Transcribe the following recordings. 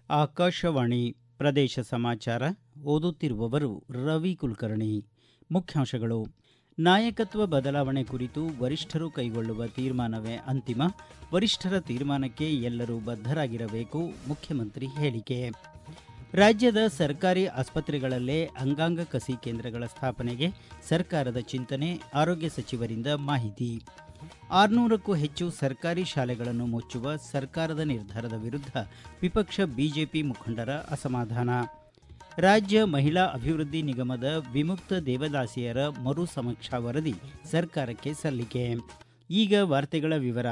ಆಕಾಶವಾಣಿ ಪ್ರದೇಶ ಸಮಾಚಾರ ಓದುತ್ತಿರುವವರು ರವಿ ಕುಲಕರ್ಣಿ ಮುಖ್ಯಾಂಶಗಳು ನಾಯಕತ್ವ ಬದಲಾವಣೆ ಕುರಿತು ವರಿಷ್ಠರು ಕೈಗೊಳ್ಳುವ ತೀರ್ಮಾನವೇ ಅಂತಿಮ ವರಿಷ್ಠರ ತೀರ್ಮಾನಕ್ಕೆ ಎಲ್ಲರೂ ಬದ್ಧರಾಗಿರಬೇಕು ಮುಖ್ಯಮಂತ್ರಿ ಹೇಳಿಕೆ ರಾಜ್ಯದ ಸರ್ಕಾರಿ ಆಸ್ಪತ್ರೆಗಳಲ್ಲೇ ಅಂಗಾಂಗ ಕಸಿ ಕೇಂದ್ರಗಳ ಸ್ಥಾಪನೆಗೆ ಸರ್ಕಾರದ ಚಿಂತನೆ ಆರೋಗ್ಯ ಸಚಿವರಿಂದ ಮಾಹಿತಿ ಆರುನೂರಕ್ಕೂ ಹೆಚ್ಚು ಸರ್ಕಾರಿ ಶಾಲೆಗಳನ್ನು ಮುಚ್ಚುವ ಸರ್ಕಾರದ ನಿರ್ಧಾರದ ವಿರುದ್ಧ ವಿಪಕ್ಷ ಬಿಜೆಪಿ ಮುಖಂಡರ ಅಸಮಾಧಾನ ರಾಜ್ಯ ಮಹಿಳಾ ಅಭಿವೃದ್ಧಿ ನಿಗಮದ ವಿಮುಕ್ತ ದೇವದಾಸಿಯರ ಮರು ಸಮೀಕ್ಷಾ ವರದಿ ಸರ್ಕಾರಕ್ಕೆ ಸಲ್ಲಿಕೆ ಈಗ ವಾರ್ತೆಗಳ ವಿವರ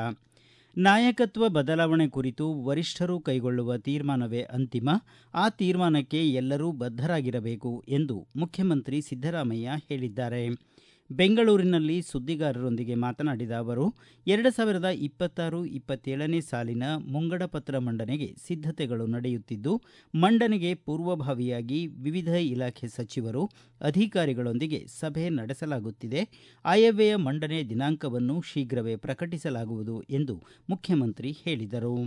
ನಾಯಕತ್ವ ಬದಲಾವಣೆ ಕುರಿತು ವರಿಷ್ಠರು ಕೈಗೊಳ್ಳುವ ತೀರ್ಮಾನವೇ ಅಂತಿಮ ಆ ತೀರ್ಮಾನಕ್ಕೆ ಎಲ್ಲರೂ ಬದ್ಧರಾಗಿರಬೇಕು ಎಂದು ಮುಖ್ಯಮಂತ್ರಿ ಸಿದ್ದರಾಮಯ್ಯ ಹೇಳಿದ್ದಾರೆ ಬೆಂಗಳೂರಿನಲ್ಲಿ ಸುದ್ದಿಗಾರರೊಂದಿಗೆ ಮಾತನಾಡಿದ ಅವರು ಎರಡು ಸಾವಿರದ ಇಪ್ಪತ್ತಾರು ಇಪ್ಪತ್ತೇಳನೇ ಸಾಲಿನ ಮುಂಗಡ ಪತ್ರ ಮಂಡನೆಗೆ ಸಿದ್ಧತೆಗಳು ನಡೆಯುತ್ತಿದ್ದು ಮಂಡನೆಗೆ ಪೂರ್ವಭಾವಿಯಾಗಿ ವಿವಿಧ ಇಲಾಖೆ ಸಚಿವರು ಅಧಿಕಾರಿಗಳೊಂದಿಗೆ ಸಭೆ ನಡೆಸಲಾಗುತ್ತಿದೆ ಆಯವ್ಯಯ ಮಂಡನೆ ದಿನಾಂಕವನ್ನು ಶೀಘ್ರವೇ ಪ್ರಕಟಿಸಲಾಗುವುದು ಎಂದು ಮುಖ್ಯಮಂತ್ರಿ ಹೇಳಿದರು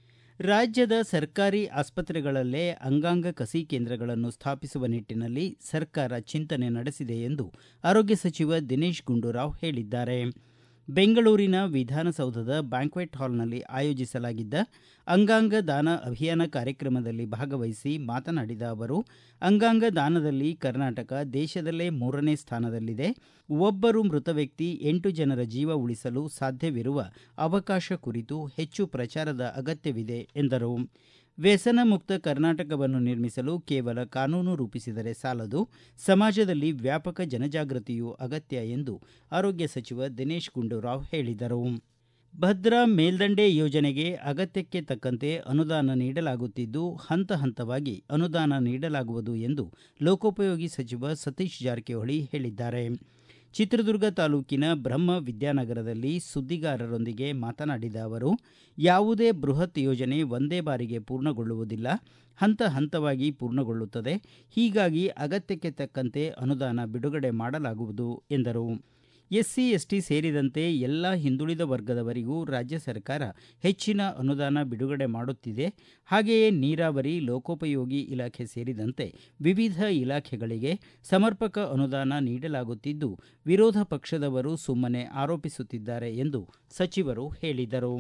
ರಾಜ್ಯದ ಸರ್ಕಾರಿ ಆಸ್ಪತ್ರೆಗಳಲ್ಲೇ ಅಂಗಾಂಗ ಕಸಿ ಕೇಂದ್ರಗಳನ್ನು ಸ್ಥಾಪಿಸುವ ನಿಟ್ಟಿನಲ್ಲಿ ಸರ್ಕಾರ ಚಿಂತನೆ ನಡೆಸಿದೆ ಎಂದು ಆರೋಗ್ಯ ಸಚಿವ ದಿನೇಶ್ ಗುಂಡೂರಾವ್ ಹೇಳಿದ್ದಾರೆ ಬೆಂಗಳೂರಿನ ವಿಧಾನಸೌಧದ ಬ್ಯಾಂಕ್ವೆಟ್ ಹಾಲ್ನಲ್ಲಿ ಆಯೋಜಿಸಲಾಗಿದ್ದ ಅಂಗಾಂಗ ದಾನ ಅಭಿಯಾನ ಕಾರ್ಯಕ್ರಮದಲ್ಲಿ ಭಾಗವಹಿಸಿ ಮಾತನಾಡಿದ ಅವರು ಅಂಗಾಂಗ ದಾನದಲ್ಲಿ ಕರ್ನಾಟಕ ದೇಶದಲ್ಲೇ ಮೂರನೇ ಸ್ಥಾನದಲ್ಲಿದೆ ಒಬ್ಬರು ಮೃತ ವ್ಯಕ್ತಿ ಎಂಟು ಜನರ ಜೀವ ಉಳಿಸಲು ಸಾಧ್ಯವಿರುವ ಅವಕಾಶ ಕುರಿತು ಹೆಚ್ಚು ಪ್ರಚಾರದ ಅಗತ್ಯವಿದೆ ಎಂದರು ವ್ಯಸನ ಮುಕ್ತ ಕರ್ನಾಟಕವನ್ನು ನಿರ್ಮಿಸಲು ಕೇವಲ ಕಾನೂನು ರೂಪಿಸಿದರೆ ಸಾಲದು ಸಮಾಜದಲ್ಲಿ ವ್ಯಾಪಕ ಜನಜಾಗೃತಿಯೂ ಅಗತ್ಯ ಎಂದು ಆರೋಗ್ಯ ಸಚಿವ ದಿನೇಶ್ ಗುಂಡೂರಾವ್ ಹೇಳಿದರು ಭದ್ರಾ ಮೇಲ್ದಂಡೆ ಯೋಜನೆಗೆ ಅಗತ್ಯಕ್ಕೆ ತಕ್ಕಂತೆ ಅನುದಾನ ನೀಡಲಾಗುತ್ತಿದ್ದು ಹಂತ ಹಂತವಾಗಿ ಅನುದಾನ ನೀಡಲಾಗುವುದು ಎಂದು ಲೋಕೋಪಯೋಗಿ ಸಚಿವ ಸತೀಶ್ ಜಾರಕಿಹೊಳಿ ಹೇಳಿದ್ದಾರೆ ಚಿತ್ರದುರ್ಗ ತಾಲೂಕಿನ ಬ್ರಹ್ಮ ವಿದ್ಯಾನಗರದಲ್ಲಿ ಸುದ್ದಿಗಾರರೊಂದಿಗೆ ಮಾತನಾಡಿದ ಅವರು ಯಾವುದೇ ಬೃಹತ್ ಯೋಜನೆ ಒಂದೇ ಬಾರಿಗೆ ಪೂರ್ಣಗೊಳ್ಳುವುದಿಲ್ಲ ಹಂತ ಹಂತವಾಗಿ ಪೂರ್ಣಗೊಳ್ಳುತ್ತದೆ ಹೀಗಾಗಿ ಅಗತ್ಯಕ್ಕೆ ತಕ್ಕಂತೆ ಅನುದಾನ ಬಿಡುಗಡೆ ಮಾಡಲಾಗುವುದು ಎಂದರು ಎಸ್ಸಿ ಎಸ್ಟಿ ಸೇರಿದಂತೆ ಎಲ್ಲ ಹಿಂದುಳಿದ ವರ್ಗದವರಿಗೂ ರಾಜ್ಯ ಸರ್ಕಾರ ಹೆಚ್ಚಿನ ಅನುದಾನ ಬಿಡುಗಡೆ ಮಾಡುತ್ತಿದೆ ಹಾಗೆಯೇ ನೀರಾವರಿ ಲೋಕೋಪಯೋಗಿ ಇಲಾಖೆ ಸೇರಿದಂತೆ ವಿವಿಧ ಇಲಾಖೆಗಳಿಗೆ ಸಮರ್ಪಕ ಅನುದಾನ ನೀಡಲಾಗುತ್ತಿದ್ದು ವಿರೋಧ ಪಕ್ಷದವರು ಸುಮ್ಮನೆ ಆರೋಪಿಸುತ್ತಿದ್ದಾರೆ ಎಂದು ಸಚಿವರು ಹೇಳಿದರು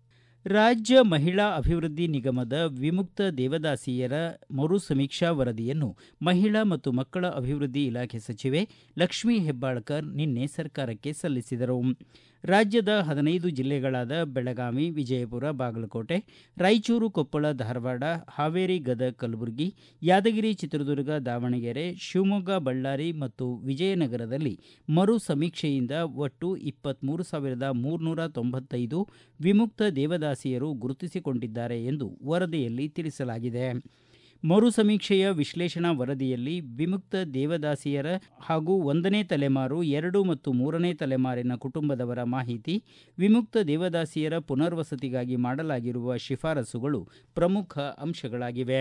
ರಾಜ್ಯ ಮಹಿಳಾ ಅಭಿವೃದ್ಧಿ ನಿಗಮದ ವಿಮುಕ್ತ ದೇವದಾಸಿಯರ ಮರು ಸಮೀಕ್ಷಾ ವರದಿಯನ್ನು ಮಹಿಳಾ ಮತ್ತು ಮಕ್ಕಳ ಅಭಿವೃದ್ಧಿ ಇಲಾಖೆ ಸಚಿವೆ ಲಕ್ಷ್ಮೀ ಹೆಬ್ಬಾಳ್ಕರ್ ನಿನ್ನೆ ಸರ್ಕಾರಕ್ಕೆ ಸಲ್ಲಿಸಿದರು ರಾಜ್ಯದ ಹದಿನೈದು ಜಿಲ್ಲೆಗಳಾದ ಬೆಳಗಾವಿ ವಿಜಯಪುರ ಬಾಗಲಕೋಟೆ ರಾಯಚೂರು ಕೊಪ್ಪಳ ಧಾರವಾಡ ಹಾವೇರಿ ಗದಗ ಕಲಬುರಗಿ ಯಾದಗಿರಿ ಚಿತ್ರದುರ್ಗ ದಾವಣಗೆರೆ ಶಿವಮೊಗ್ಗ ಬಳ್ಳಾರಿ ಮತ್ತು ವಿಜಯನಗರದಲ್ಲಿ ಮರು ಸಮೀಕ್ಷೆಯಿಂದ ಒಟ್ಟು ಇಪ್ಪತ್ಮೂರು ಸಾವಿರದ ಮೂರ್ನೂರ ತೊಂಬತ್ತೈದು ವಿಮುಕ್ತ ದೇವದಾಸಿಯರು ಗುರುತಿಸಿಕೊಂಡಿದ್ದಾರೆ ಎಂದು ವರದಿಯಲ್ಲಿ ತಿಳಿಸಲಾಗಿದೆ ಮರು ಸಮೀಕ್ಷೆಯ ವಿಶ್ಲೇಷಣಾ ವರದಿಯಲ್ಲಿ ವಿಮುಕ್ತ ದೇವದಾಸಿಯರ ಹಾಗೂ ಒಂದನೇ ತಲೆಮಾರು ಎರಡು ಮತ್ತು ಮೂರನೇ ತಲೆಮಾರಿನ ಕುಟುಂಬದವರ ಮಾಹಿತಿ ವಿಮುಕ್ತ ದೇವದಾಸಿಯರ ಪುನರ್ವಸತಿಗಾಗಿ ಮಾಡಲಾಗಿರುವ ಶಿಫಾರಸುಗಳು ಪ್ರಮುಖ ಅಂಶಗಳಾಗಿವೆ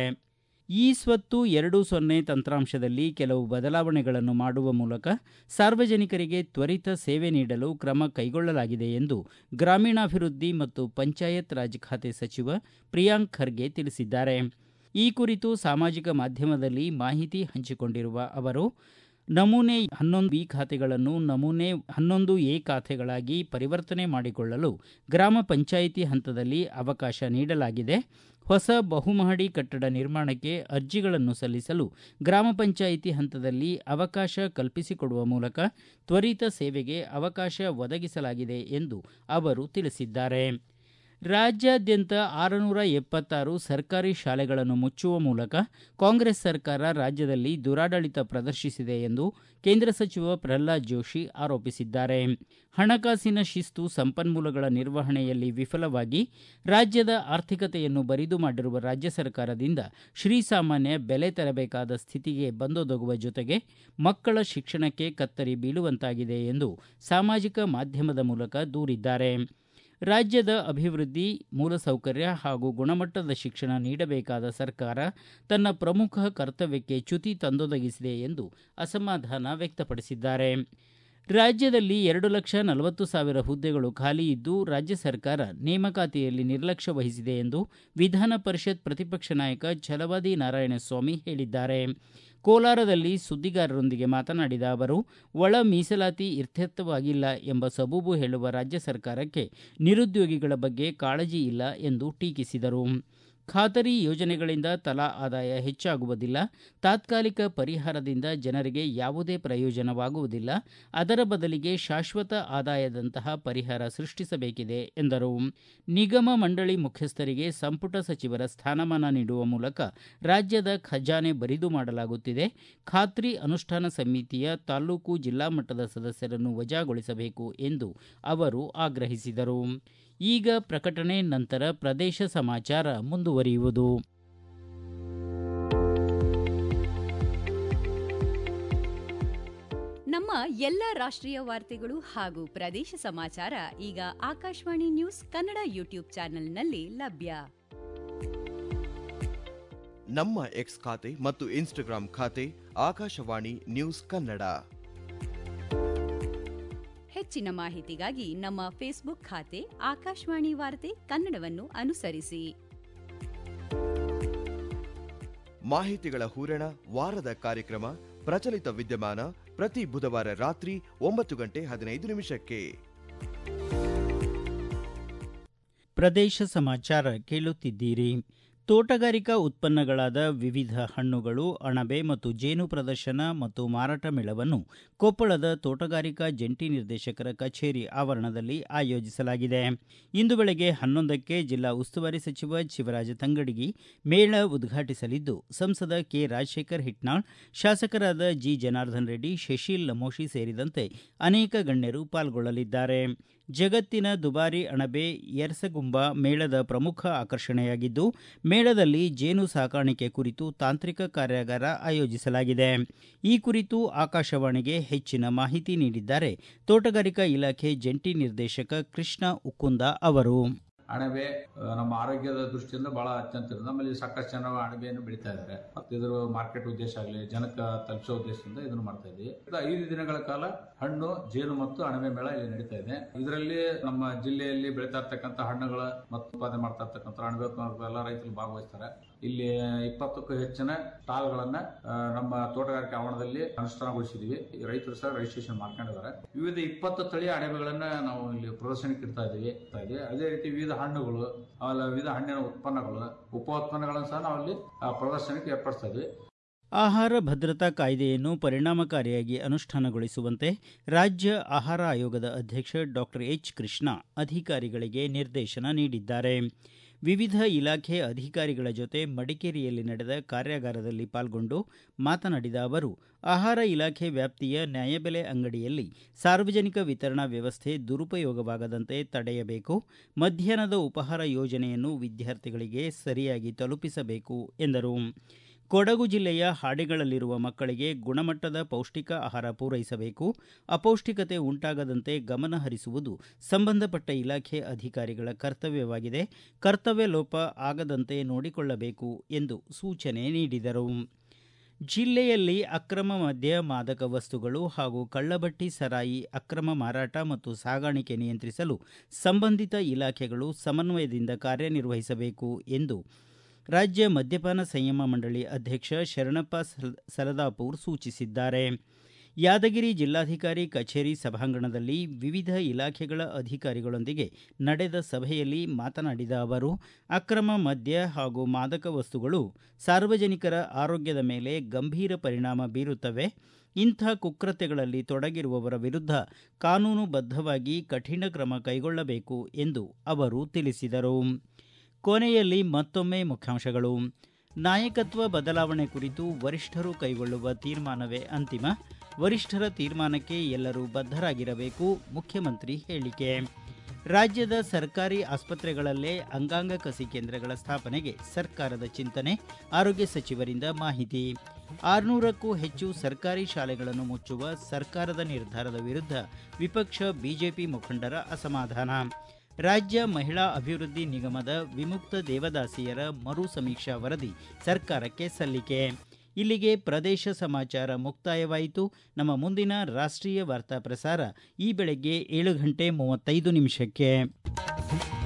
ಈ ಸ್ವತ್ತು ಎರಡು ಸೊನ್ನೆ ತಂತ್ರಾಂಶದಲ್ಲಿ ಕೆಲವು ಬದಲಾವಣೆಗಳನ್ನು ಮಾಡುವ ಮೂಲಕ ಸಾರ್ವಜನಿಕರಿಗೆ ತ್ವರಿತ ಸೇವೆ ನೀಡಲು ಕ್ರಮ ಕೈಗೊಳ್ಳಲಾಗಿದೆ ಎಂದು ಗ್ರಾಮೀಣಾಭಿವೃದ್ಧಿ ಮತ್ತು ಪಂಚಾಯತ್ ರಾಜ್ ಖಾತೆ ಸಚಿವ ಪ್ರಿಯಾಂಕ್ ಖರ್ಗೆ ತಿಳಿಸಿದ್ದಾರೆ ಈ ಕುರಿತು ಸಾಮಾಜಿಕ ಮಾಧ್ಯಮದಲ್ಲಿ ಮಾಹಿತಿ ಹಂಚಿಕೊಂಡಿರುವ ಅವರು ನಮೂನೆ ಹನ್ನೊಂದು ಬಿ ಖಾತೆಗಳನ್ನು ನಮೂನೆ ಹನ್ನೊಂದು ಎ ಖಾತೆಗಳಾಗಿ ಪರಿವರ್ತನೆ ಮಾಡಿಕೊಳ್ಳಲು ಗ್ರಾಮ ಪಂಚಾಯಿತಿ ಹಂತದಲ್ಲಿ ಅವಕಾಶ ನೀಡಲಾಗಿದೆ ಹೊಸ ಬಹುಮಹಡಿ ಕಟ್ಟಡ ನಿರ್ಮಾಣಕ್ಕೆ ಅರ್ಜಿಗಳನ್ನು ಸಲ್ಲಿಸಲು ಗ್ರಾಮ ಪಂಚಾಯಿತಿ ಹಂತದಲ್ಲಿ ಅವಕಾಶ ಕಲ್ಪಿಸಿಕೊಡುವ ಮೂಲಕ ತ್ವರಿತ ಸೇವೆಗೆ ಅವಕಾಶ ಒದಗಿಸಲಾಗಿದೆ ಎಂದು ಅವರು ತಿಳಿಸಿದ್ದಾರೆ ರಾಜ್ಯಾದ್ಯಂತ ಆರುನೂರ ಎಪ್ಪತ್ತಾರು ಸರ್ಕಾರಿ ಶಾಲೆಗಳನ್ನು ಮುಚ್ಚುವ ಮೂಲಕ ಕಾಂಗ್ರೆಸ್ ಸರ್ಕಾರ ರಾಜ್ಯದಲ್ಲಿ ದುರಾಡಳಿತ ಪ್ರದರ್ಶಿಸಿದೆ ಎಂದು ಕೇಂದ್ರ ಸಚಿವ ಪ್ರಹ್ಲಾದ್ ಜೋಶಿ ಆರೋಪಿಸಿದ್ದಾರೆ ಹಣಕಾಸಿನ ಶಿಸ್ತು ಸಂಪನ್ಮೂಲಗಳ ನಿರ್ವಹಣೆಯಲ್ಲಿ ವಿಫಲವಾಗಿ ರಾಜ್ಯದ ಆರ್ಥಿಕತೆಯನ್ನು ಬರಿದು ಮಾಡಿರುವ ರಾಜ್ಯ ಸರ್ಕಾರದಿಂದ ಶ್ರೀಸಾಮಾನ್ಯ ಬೆಲೆ ತೆರಬೇಕಾದ ಸ್ಥಿತಿಗೆ ಬಂದೊದಗುವ ಜೊತೆಗೆ ಮಕ್ಕಳ ಶಿಕ್ಷಣಕ್ಕೆ ಕತ್ತರಿ ಬೀಳುವಂತಾಗಿದೆ ಎಂದು ಸಾಮಾಜಿಕ ಮಾಧ್ಯಮದ ಮೂಲಕ ದೂರಿದ್ದಾರೆ ರಾಜ್ಯದ ಅಭಿವೃದ್ಧಿ ಮೂಲಸೌಕರ್ಯ ಹಾಗೂ ಗುಣಮಟ್ಟದ ಶಿಕ್ಷಣ ನೀಡಬೇಕಾದ ಸರ್ಕಾರ ತನ್ನ ಪ್ರಮುಖ ಕರ್ತವ್ಯಕ್ಕೆ ಚ್ಯುತಿ ತಂದೊದಗಿಸಿದೆ ಎಂದು ಅಸಮಾಧಾನ ವ್ಯಕ್ತಪಡಿಸಿದ್ದಾರೆ ರಾಜ್ಯದಲ್ಲಿ ಎರಡು ಲಕ್ಷ ನಲವತ್ತು ಸಾವಿರ ಹುದ್ದೆಗಳು ಖಾಲಿ ಇದ್ದು ರಾಜ್ಯ ಸರ್ಕಾರ ನೇಮಕಾತಿಯಲ್ಲಿ ನಿರ್ಲಕ್ಷ್ಯ ವಹಿಸಿದೆ ಎಂದು ವಿಧಾನ ಪರಿಷತ್ ಪ್ರತಿಪಕ್ಷ ನಾಯಕ ಛಲವಾದಿ ನಾರಾಯಣಸ್ವಾಮಿ ಹೇಳಿದ್ದಾರೆ ಕೋಲಾರದಲ್ಲಿ ಸುದ್ದಿಗಾರರೊಂದಿಗೆ ಮಾತನಾಡಿದ ಅವರು ಒಳ ಮೀಸಲಾತಿ ಇತ್ಯರ್ಥವಾಗಿಲ್ಲ ಎಂಬ ಸಬೂಬು ಹೇಳುವ ರಾಜ್ಯ ಸರ್ಕಾರಕ್ಕೆ ನಿರುದ್ಯೋಗಿಗಳ ಬಗ್ಗೆ ಕಾಳಜಿ ಇಲ್ಲ ಎಂದು ಟೀಕಿಸಿದರು ಖಾತರಿ ಯೋಜನೆಗಳಿಂದ ತಲಾ ಆದಾಯ ಹೆಚ್ಚಾಗುವುದಿಲ್ಲ ತಾತ್ಕಾಲಿಕ ಪರಿಹಾರದಿಂದ ಜನರಿಗೆ ಯಾವುದೇ ಪ್ರಯೋಜನವಾಗುವುದಿಲ್ಲ ಅದರ ಬದಲಿಗೆ ಶಾಶ್ವತ ಆದಾಯದಂತಹ ಪರಿಹಾರ ಸೃಷ್ಟಿಸಬೇಕಿದೆ ಎಂದರು ನಿಗಮ ಮಂಡಳಿ ಮುಖ್ಯಸ್ಥರಿಗೆ ಸಂಪುಟ ಸಚಿವರ ಸ್ಥಾನಮಾನ ನೀಡುವ ಮೂಲಕ ರಾಜ್ಯದ ಖಜಾನೆ ಬರಿದು ಮಾಡಲಾಗುತ್ತಿದೆ ಖಾತ್ರಿ ಅನುಷ್ಠಾನ ಸಮಿತಿಯ ತಾಲ್ಲೂಕು ಜಿಲ್ಲಾ ಮಟ್ಟದ ಸದಸ್ಯರನ್ನು ವಜಾಗೊಳಿಸಬೇಕು ಎಂದು ಅವರು ಆಗ್ರಹಿಸಿದರು ಈಗ ಪ್ರಕಟಣೆ ನಂತರ ಪ್ರದೇಶ ಸಮಾಚಾರ ಮುಂದುವರಿಯುವುದು ನಮ್ಮ ಎಲ್ಲ ರಾಷ್ಟ್ರೀಯ ವಾರ್ತೆಗಳು ಹಾಗೂ ಪ್ರದೇಶ ಸಮಾಚಾರ ಈಗ ಆಕಾಶವಾಣಿ ನ್ಯೂಸ್ ಕನ್ನಡ ಯೂಟ್ಯೂಬ್ ಚಾನೆಲ್ನಲ್ಲಿ ಲಭ್ಯ ನಮ್ಮ ಎಕ್ಸ್ ಖಾತೆ ಮತ್ತು ಇನ್ಸ್ಟಾಗ್ರಾಂ ಖಾತೆ ಆಕಾಶವಾಣಿ ನ್ಯೂಸ್ ಕನ್ನಡ ಹೆಚ್ಚಿನ ಮಾಹಿತಿಗಾಗಿ ನಮ್ಮ ಫೇಸ್ಬುಕ್ ಖಾತೆ ಆಕಾಶವಾಣಿ ವಾರ್ತೆ ಕನ್ನಡವನ್ನು ಅನುಸರಿಸಿ ಮಾಹಿತಿಗಳ ಹೂರಣ ವಾರದ ಕಾರ್ಯಕ್ರಮ ಪ್ರಚಲಿತ ವಿದ್ಯಮಾನ ಪ್ರತಿ ಬುಧವಾರ ರಾತ್ರಿ ಒಂಬತ್ತು ಗಂಟೆ ಹದಿನೈದು ನಿಮಿಷಕ್ಕೆ ಪ್ರದೇಶ ಸಮಾಚಾರ ಕೇಳುತ್ತಿದ್ದೀರಿ ತೋಟಗಾರಿಕಾ ಉತ್ಪನ್ನಗಳಾದ ವಿವಿಧ ಹಣ್ಣುಗಳು ಅಣಬೆ ಮತ್ತು ಜೇನು ಪ್ರದರ್ಶನ ಮತ್ತು ಮಾರಾಟ ಮೇಳವನ್ನು ಕೊಪ್ಪಳದ ತೋಟಗಾರಿಕಾ ಜಂಟಿ ನಿರ್ದೇಶಕರ ಕಚೇರಿ ಆವರಣದಲ್ಲಿ ಆಯೋಜಿಸಲಾಗಿದೆ ಇಂದು ಬೆಳಗ್ಗೆ ಹನ್ನೊಂದಕ್ಕೆ ಜಿಲ್ಲಾ ಉಸ್ತುವಾರಿ ಸಚಿವ ಶಿವರಾಜ ತಂಗಡಗಿ ಮೇಳ ಉದ್ಘಾಟಿಸಲಿದ್ದು ಸಂಸದ ಕೆ ರಾಜಶೇಖರ್ ಹಿಟ್ನಾಳ್ ಶಾಸಕರಾದ ಜಿ ಜನಾರ್ದನ್ ರೆಡ್ಡಿ ಶಶೀಲ್ ಲಮೋಶಿ ಸೇರಿದಂತೆ ಅನೇಕ ಗಣ್ಯರು ಪಾಲ್ಗೊಳ್ಳಲಿದ್ದಾರೆ ಜಗತ್ತಿನ ದುಬಾರಿ ಅಣಬೆ ಯರ್ಸಗುಂಬ ಮೇಳದ ಪ್ರಮುಖ ಆಕರ್ಷಣೆಯಾಗಿದ್ದು ಮೇಳದಲ್ಲಿ ಜೇನು ಸಾಕಾಣಿಕೆ ಕುರಿತು ತಾಂತ್ರಿಕ ಕಾರ್ಯಾಗಾರ ಆಯೋಜಿಸಲಾಗಿದೆ ಈ ಕುರಿತು ಆಕಾಶವಾಣಿಗೆ ಹೆಚ್ಚಿನ ಮಾಹಿತಿ ನೀಡಿದ್ದಾರೆ ತೋಟಗಾರಿಕಾ ಇಲಾಖೆ ಜಂಟಿ ನಿರ್ದೇಶಕ ಕೃಷ್ಣ ಉಕ್ಕುಂದ ಅವರು ಅಣಬೆ ಆ, ನಮ್ಮ ಆರೋಗ್ಯದ ದೃಷ್ಟಿಯಿಂದ ಬಹಳ ಅತ್ಯಂತ ಇರೋದು. ನಮ್ಮಲ್ಲಿ ಸಾಕಷ್ಟು ಜನ ಅಣಬೆಯನ್ನು ಬೆಳೀತಾ ಇದ್ದಾರೆ ಮತ್ತು ಇದರ ಮಾರ್ಕೆಟ್ ಉದ್ದೇಶ ಆಗಲಿ ಜನಕ್ಕೆ ತಲುಪಿಸೋ ಉದ್ದೇಶದಿಂದ ಇದನ್ನು ಮಾಡ್ತಾ ಇದ್ವಿ ಇದು ಐದು ದಿನಗಳ ಕಾಲ ಹಣ್ಣು ಜೇನು ಮತ್ತು ಅಣಬೆ ಮೇಳ ಇಲ್ಲಿ ನಡೀತಾ ಇದೆ ಇದರಲ್ಲಿ ನಮ್ಮ ಜಿಲ್ಲೆಯಲ್ಲಿ ಬೆಳೀತಾ ಇರ್ತಕ್ಕಂಥ ಹಣ್ಣುಗಳ ಮತ್ತು ಉತ್ಪಾದನೆ ಮಾಡ್ತಾ ಇರ್ತಕ್ಕಂಥ ಅಣಬೆ ಉತ್ಪಾದಕರು ಎಲ್ಲ ರೈತರು ಭಾಗವಹಿಸ್ತಾರೆ ಇಲ್ಲಿ ಇಪ್ಪತ್ತಕ್ಕೂ ಹೆಚ್ಚಿನ ಸ್ಟಾಲ್ಗಳನ್ನ ಆ, ನಮ್ಮ ತೋಟಗಾರಿಕೆ ಆವರಣದಲ್ಲಿ ಅನುಷ್ಠಾನಗೊಳಿಸಿದೀವಿ ಈ ರೈತರು ಸಹ ರಿಜಿಸ್ಟ್ರೇಷನ್ ಮಾಡ್ಕೊಂಡಿದ್ದಾರೆ ವಿವಿಧ ಇಪ್ಪತ್ತು ತಳಿಯ ಅಣಬೆಗಳನ್ನ ನಾವು ಇಲ್ಲಿ ಪ್ರದರ್ಶನಕ್ಕೆ ಇಡ್ತಾ ಇದೀವಿ ಇಡ್ತಾ ಇದೀವಿ ಅದೇ ರೀತಿ ವಿವಿಧ ಹಣ್ಣುಗಳು ಆಮೇಲೆ ವಿವಿಧ ಹಣ್ಣಿನ ಉತ್ಪನ್ನಗಳು ಉಪ ಉತ್ಪನ್ನಗಳನ್ನು ಸಹ ನಾವು ಅಲ್ಲಿ ಆ, ಪ್ರದರ್ಶನಕ್ಕೆ ಏರ್ಪಡಿಸ್ತಾ ಇದೀವಿ ಆಹಾರ ಭದ್ರತಾ ಕಾಯ್ದೆಯನ್ನು ಪರಿಣಾಮಕಾರಿಯಾಗಿ ಅನುಷ್ಠಾನಗೊಳಿಸುವಂತೆ ರಾಜ್ಯ ಆಹಾರ ಆಯೋಗದ ಅಧ್ಯಕ್ಷ ಡಾಕ್ಟರ್ ಎಚ್ ಕೃಷ್ಣ ಅಧಿಕಾರಿಗಳಿಗೆ ನಿರ್ದೇಶನ ನೀಡಿದ್ದಾರೆ ವಿವಿಧ ಇಲಾಖೆ ಅಧಿಕಾರಿಗಳ ಜೊತೆ ಮಡಿಕೇರಿಯಲ್ಲಿ ನಡೆದ ಕಾರ್ಯಾಗಾರದಲ್ಲಿ ಪಾಲ್ಗೊಂಡು ಮಾತನಾಡಿದ ಅವರು ಆಹಾರ ಇಲಾಖೆ ವ್ಯಾಪ್ತಿಯ ನ್ಯಾಯಬೆಲೆ ಅಂಗಡಿಯಲ್ಲಿ ಸಾರ್ವಜನಿಕ ವಿತರಣಾ ವ್ಯವಸ್ಥೆ ದುರುಪಯೋಗವಾಗದಂತೆ ತಡೆಯಬೇಕು ಮಧ್ಯಾಹ್ನದ ಉಪಹಾರ ಯೋಜನೆಯನ್ನು ವಿದ್ಯಾರ್ಥಿಗಳಿಗೆ ಸರಿಯಾಗಿ ತಲುಪಿಸಬೇಕು ಎಂದರು ಕೊಡಗು ಜಿಲ್ಲೆಯ ಹಾಡಿಗಳಲ್ಲಿರುವ ಮಕ್ಕಳಿಗೆ ಗುಣಮಟ್ಟದ ಪೌಷ್ಟಿಕ ಆಹಾರ ಪೂರೈಸಬೇಕು ಅಪೌಷ್ಟಿಕತೆ ಉಂಟಾಗದಂತೆ ಗಮನ ಹರಿಸುವುದು ಸಂಬಂಧಪಟ್ಟ ಇಲಾಖೆ ಅಧಿಕಾರಿಗಳ ಕರ್ತವ್ಯವಾಗಿದೆ ಕರ್ತವ್ಯ ಲೋಪ ಆಗದಂತೆ ನೋಡಿಕೊಳ್ಳಬೇಕು ಎಂದು ಸೂಚನೆ ನೀಡಿದರು ಜಿಲ್ಲೆಯಲ್ಲಿ ಅಕ್ರಮ ಮದ್ಯ ಮಾದಕ ವಸ್ತುಗಳು ಹಾಗೂ ಕಳ್ಳಬಟ್ಟಿ ಸರಾಯಿ ಅಕ್ರಮ ಮಾರಾಟ ಮತ್ತು ಸಾಗಾಣಿಕೆ ನಿಯಂತ್ರಿಸಲು ಸಂಬಂಧಿತ ಇಲಾಖೆಗಳು ಸಮನ್ವಯದಿಂದ ಕಾರ್ಯನಿರ್ವಹಿಸಬೇಕು ಎಂದು ರಾಜ್ಯ ಮದ್ಯಪಾನ ಸಂಯಮ ಮಂಡಳಿ ಅಧ್ಯಕ್ಷ ಶರಣಪ್ಪ ಸಲ್- ಸಲದಾಪುರ್ ಸೂಚಿಸಿದ್ದಾರೆ ಯಾದಗಿರಿ ಜಿಲ್ಲಾಧಿಕಾರಿ ಕಚೇರಿ ಸಭಾಂಗಣದಲ್ಲಿ ವಿವಿಧ ಇಲಾಖೆಗಳ ಅಧಿಕಾರಿಗಳೊಂದಿಗೆ ನಡೆದ ಸಭೆಯಲ್ಲಿ ಮಾತನಾಡಿದ ಅವರು ಅಕ್ರಮ ಮದ್ಯ ಹಾಗೂ ಮಾದಕ ವಸ್ತುಗಳು ಸಾರ್ವಜನಿಕರ ಆರೋಗ್ಯದ ಮೇಲೆ ಗಂಭೀರ ಪರಿಣಾಮ ಬೀರುತ್ತವೆ ಇಂಥ ಕುಕೃತ್ಯಗಳಲ್ಲಿ ತೊಡಗಿರುವವರ ವಿರುದ್ಧ ಕಾನೂನುಬದ್ಧವಾಗಿ ಕಠಿಣ ಕ್ರಮ ಕೈಗೊಳ್ಳಬೇಕು ಎಂದು ಅವರು ತಿಳಿಸಿದರು ಕೊನೆಯಲ್ಲಿ ಮತ್ತೊಮ್ಮೆ ಮುಖ್ಯಾಂಶಗಳು ನಾಯಕತ್ವ ಬದಲಾವಣೆ ಕುರಿತು ವರಿಷ್ಠರು ಕೈಗೊಳ್ಳುವ ತೀರ್ಮಾನವೇ ಅಂತಿಮ ವರಿಷ್ಠರ ತೀರ್ಮಾನಕ್ಕೆ ಎಲ್ಲರೂ ಬದ್ಧರಾಗಿರಬೇಕು ಮುಖ್ಯಮಂತ್ರಿ ಹೇಳಿಕೆ ರಾಜ್ಯದ ಸರ್ಕಾರಿ ಆಸ್ಪತ್ರೆಗಳಲ್ಲೇ ಅಂಗಾಂಗ ಕಸಿ ಕೇಂದ್ರಗಳ ಸ್ಥಾಪನೆಗೆ ಸರ್ಕಾರದ ಚಿಂತನೆ ಆರೋಗ್ಯ ಸಚಿವರಿಂದ ಮಾಹಿತಿ ಆರುನೂರಕ್ಕೂ ಹೆಚ್ಚು ಸರ್ಕಾರಿ ಶಾಲೆಗಳನ್ನು ಮುಚ್ಚುವ ಸರ್ಕಾರದ ನಿರ್ಧಾರದ ವಿರುದ್ಧ ವಿಪಕ್ಷ ಬಿಜೆಪಿ ಮುಖಂಡರ ಅಸಮಾಧಾನ ರಾಜ್ಯ ಮಹಿಳಾ ಅಭಿವೃದ್ಧಿ ನಿಗಮದ ವಿಮುಕ್ತ ದೇವದಾಸಿಯರ ಮರು ಸಮೀಕ್ಷಾ ವರದಿ ಸರ್ಕಾರಕ್ಕೆ ಸಲ್ಲಿಕೆ ಇಲ್ಲಿಗೆ ಪ್ರದೇಶ ಸಮಾಚಾರ ಮುಕ್ತಾಯವಾಯಿತು ನಮ್ಮ ಮುಂದಿನ ರಾಷ್ಟ್ರೀಯ ವಾರ್ತಾ ಪ್ರಸಾರ ಈ ಬೆಳಗ್ಗೆ ಏಳು ಗಂಟೆ ಮೂವತ್ತೈದು ನಿಮಿಷಕ್ಕೆ